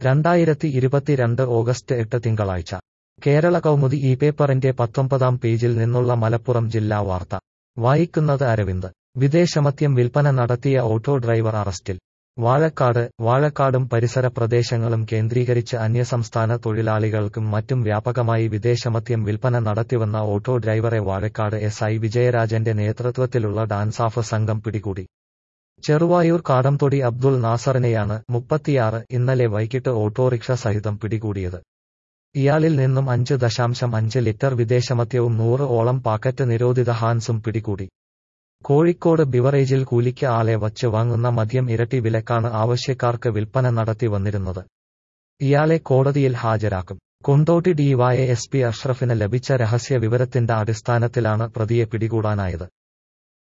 രണ്ടായിരത്തി ഇരുപത്തിരണ്ട് ഓഗസ്റ്റ് എട്ട് തിങ്കളാഴ്ച കേരള കൗമുദി ഈ പേപ്പറിന്റെ പത്തൊമ്പതാം പേജിൽ നിന്നുള്ള മലപ്പുറം ജില്ലാ വാർത്ത വായിക്കുന്നത് അരവിന്ദ് വിദേശമദ്യം വിൽപ്പന നടത്തിയ ഓട്ടോ ഡ്രൈവർ അറസ്റ്റിൽ വാഴക്കാട് വാഴക്കാടും പരിസര പ്രദേശങ്ങളും കേന്ദ്രീകരിച്ച് അന്യസംസ്ഥാന തൊഴിലാളികൾക്കും മറ്റും വ്യാപകമായി വിദേശമദ്യം വിൽപ്പന നടത്തിവന്ന ഓട്ടോ ഡ്രൈവറെ വാഴക്കാട് എസ് ഐ വിജയരാജന്റെ നേതൃത്വത്തിലുള്ള ഡാൻസാഫ് സംഘം പിടികൂടി ചെറുവായൂർ കാടംതൊടി അബ്ദുൾ നാസറിനെയാണ് മുപ്പത്തിയാറ് ഇന്നലെ വൈകിട്ട് ഓട്ടോറിക്ഷ സഹിതം പിടികൂടിയത് ഇയാളിൽ നിന്നും അഞ്ച് ദശാംശം അഞ്ച് ലിറ്റർ വിദേശമദ്യവും നൂറ് ഓളം പാക്കറ്റ് നിരോധിത ഹാൻസും പിടികൂടി കോഴിക്കോട് ബിവറേജിൽ കൂലിക്ക് ആളെ വച്ച് വാങ്ങുന്ന മദ്യം ഇരട്ടി വിലക്കാണ് ആവശ്യക്കാർക്ക് വിൽപ്പന നടത്തി വന്നിരുന്നത് ഇയാളെ കോടതിയിൽ ഹാജരാക്കും കൊണ്ടോട്ടി ഡിവൈഎസ്പി അഷ്റഫിന് ലഭിച്ച രഹസ്യ വിവരത്തിന്റെ അടിസ്ഥാനത്തിലാണ് പ്രതിയെ പിടികൂടാനായത്